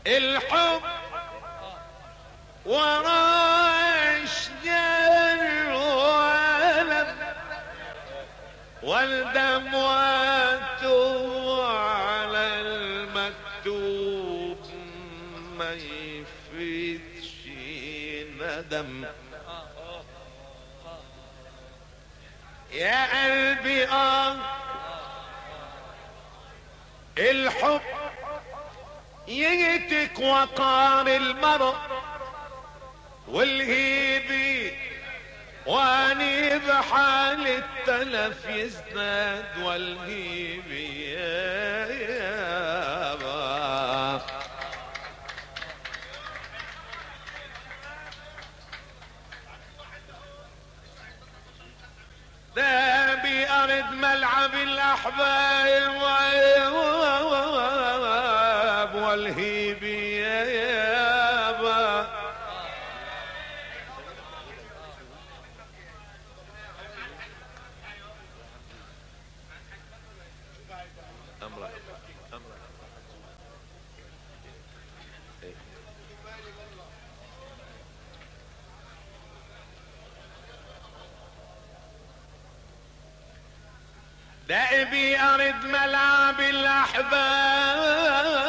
الحب وراش جر ولد والدم واتوب على المكتوب ما يفيدش ندم يا قلبي اه الحب يجتك وقار المرء والهيبي واني بحال التلف يزداد والهيبي يا يابا ده بأرض ملعب الأحباب والهيبي يا يابا أمرك أمرك ده بأرض ملعب الأحباب